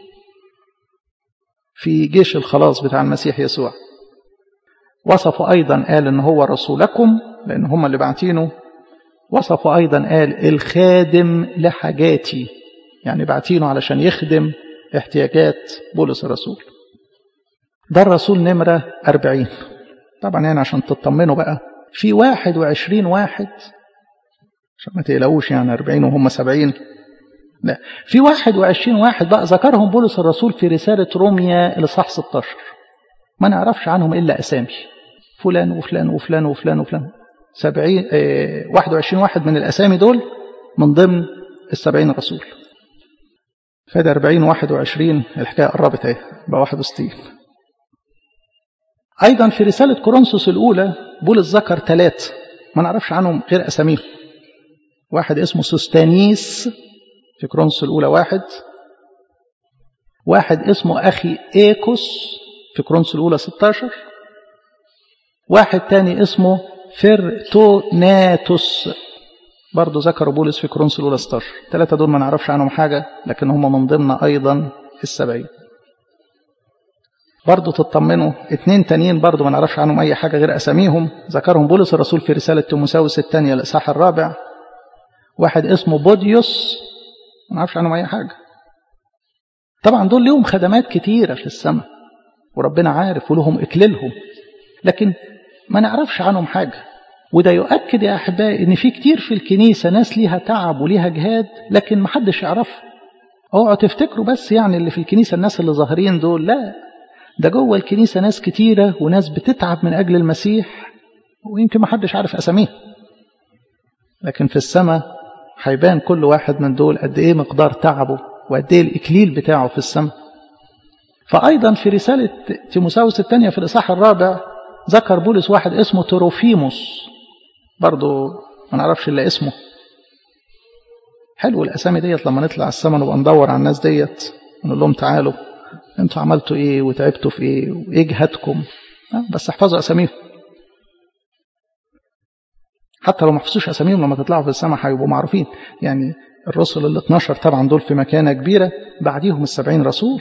في جيش الخلاص بتاع المسيح يسوع وصفوا أيضا قال إن هو رسولكم لأن هم اللي بعتينه وصفوا أيضا قال الخادم لحاجاتي يعني بعتينه علشان يخدم احتياجات بولس الرسول ده الرسول نمرة أربعين طبعا يعني عشان تطمنوا بقى في واحد وعشرين واحد عشان ما تقلقوش يعني أربعين وهم سبعين لا في واحد وعشرين واحد بقى ذكرهم بولس الرسول في رسالة روميا الإصحاح 16 ما نعرفش عنهم إلا أسامي فلان وفلان وفلان وفلان وفلان سبعين اه واحد وعشرين واحد من الأسامي دول من ضمن السبعين رسول فده أربعين واحد وعشرين الحكاية قربت اهي بقى واحد وستين أيضا في رسالة كورنثوس الأولى بولس ذكر ثلاثة ما نعرفش عنهم غير أساميهم واحد اسمه سوستانيس في كورنثوس الأولى واحد واحد اسمه أخي إيكوس في كورنثوس الأولى 16 واحد تاني اسمه فيرتوناتوس برضه ذكروا بولس في كورنثوس الأولى 16 ثلاثة دول ما نعرفش عنهم حاجة لكن هم من ضمن أيضا السبعين برضه تطمنوا اتنين تانيين برضه ما نعرفش عنهم أي حاجة غير أساميهم ذكرهم بولس الرسول في رسالة تيموساوس الثانية الإصحاح الرابع واحد اسمه بوديوس ما نعرفش عنهم أي حاجة طبعا دول لهم خدمات كتيرة في السماء وربنا عارف ولهم إكليلهم لكن ما نعرفش عنهم حاجة وده يؤكد يا أحبائي إن في كتير في الكنيسة ناس ليها تعب وليها جهاد لكن ما حدش يعرفها اوعوا تفتكروا بس يعني اللي في الكنيسة الناس اللي ظاهرين دول لا ده جوه الكنيسة ناس كتيرة وناس بتتعب من أجل المسيح ويمكن ما حدش عارف أساميه لكن في السماء هيبان كل واحد من دول قد إيه مقدار تعبه وقد إيه الإكليل بتاعه في السماء فأيضا في رسالة تيموساوس الثانية في الإصحاح الرابع ذكر بولس واحد اسمه تروفيموس برضه ما نعرفش إلا اسمه حلو الأسامي ديت لما نطلع السماء نبقى ندور على الناس ديت ونقول لهم تعالوا انتوا عملتوا ايه وتعبتوا في ايه وايه جهادكم بس احفظوا اساميهم حتى لو ما حفظوش اساميهم لما تطلعوا في السماء هيبقوا معروفين يعني الرسل ال 12 طبعا دول في مكانه كبيره بعديهم السبعين رسول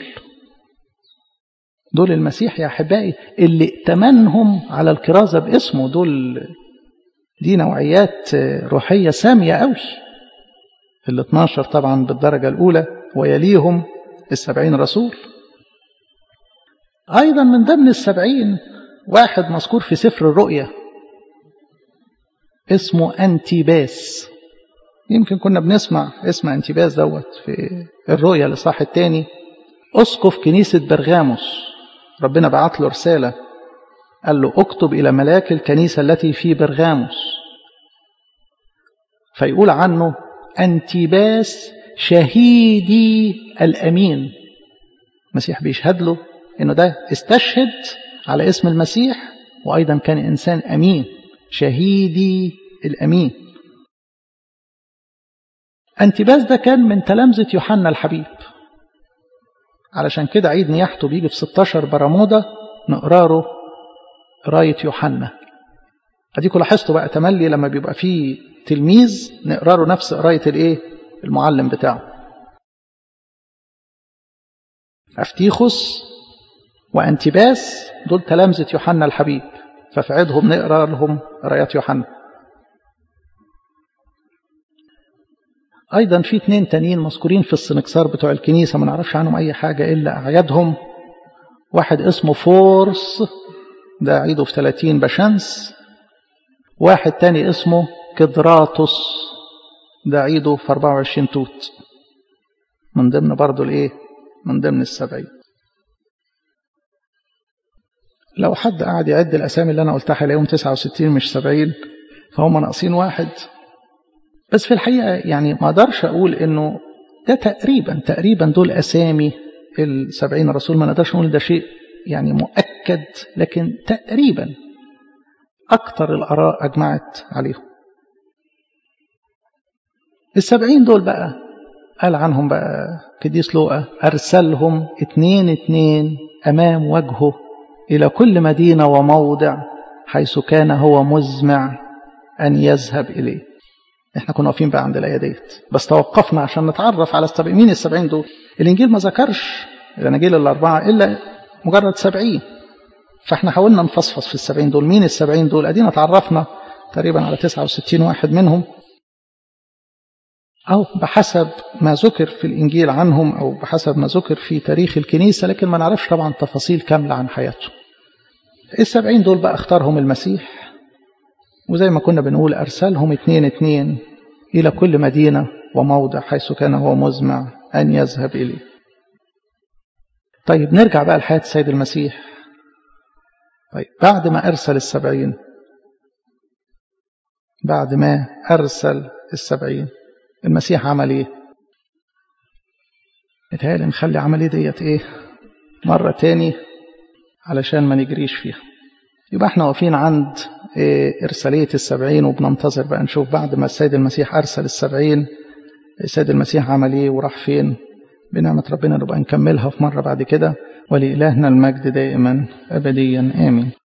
دول المسيح يا احبائي اللي ائتمنهم على الكرازه باسمه دول دي نوعيات روحيه ساميه قوي ال 12 طبعا بالدرجه الاولى ويليهم السبعين رسول أيضا من ضمن السبعين واحد مذكور في سفر الرؤيا اسمه أنتيباس يمكن كنا بنسمع اسم أنتيباس دوت في الرؤيا الإصحاح الثاني أسقف كنيسة برغاموس ربنا بعت له رسالة قال له اكتب إلى ملاك الكنيسة التي في برغاموس فيقول عنه أنتيباس شهيدي الأمين المسيح بيشهد له انه ده استشهد على اسم المسيح وايضا كان انسان امين شهيدي الامين انتباس ده كان من تلامذة يوحنا الحبيب علشان كده عيد نياحته بيجي في 16 برمودا نقرا له قراية يوحنا اديكوا لاحظتوا بقى تملي لما بيبقى فيه تلميذ نقرا له نفس قراية الايه المعلم بتاعه أفتيخوس وأنتباس دول تلامذة يوحنا الحبيب ففي عيدهم نقرا لهم قرايات يوحنا أيضا في اثنين تانيين مذكورين في السنكسار بتوع الكنيسة ما نعرفش عنهم أي حاجة إلا أعيادهم واحد اسمه فورس ده عيده في 30 بشمس واحد تاني اسمه كدراتوس ده عيده في 24 توت من ضمن برضه الايه من ضمن السبعين لو حد قاعد يعد الأسامي اللي أنا قلتها هيلاقيهم 69 مش 70 فهم ناقصين واحد بس في الحقيقة يعني ما أقدرش أقول إنه ده تقريبا تقريبا دول أسامي السبعين رسول ما نقدرش نقول ده شيء يعني مؤكد لكن تقريبا أكثر الآراء أجمعت عليهم السبعين دول بقى قال عنهم بقى قديس لوقا أرسلهم اتنين اتنين أمام وجهه إلى كل مدينة وموضع حيث كان هو مزمع أن يذهب إليه احنا كنا واقفين بقى عند الآية ديت بس توقفنا عشان نتعرف على السبعين مين السبعين دول الإنجيل ما ذكرش الأناجيل الأربعة إلا مجرد سبعين فاحنا حاولنا نفصفص في السبعين دول مين السبعين دول أدينا تعرفنا تقريبا على تسعة وستين واحد منهم أو بحسب ما ذكر في الإنجيل عنهم أو بحسب ما ذكر في تاريخ الكنيسة لكن ما نعرفش طبعا تفاصيل كاملة عن حياته السبعين دول بقى اختارهم المسيح وزي ما كنا بنقول أرسلهم اتنين اتنين إلى كل مدينة وموضع حيث كان هو مزمع أن يذهب إليه طيب نرجع بقى لحياة السيد المسيح طيب بعد ما أرسل السبعين بعد ما أرسل السبعين المسيح عمل إيه متهيألي نخلي عملية ديت إيه مرة تاني علشان ما نجريش فيها يبقى احنا واقفين عند إيه إرسالية السبعين وبننتظر بقى نشوف بعد ما السيد المسيح أرسل السبعين السيد المسيح عمل إيه وراح فين بنعمة ربنا نبقى نكملها في مرة بعد كده ولإلهنا المجد دائما أبديا آمين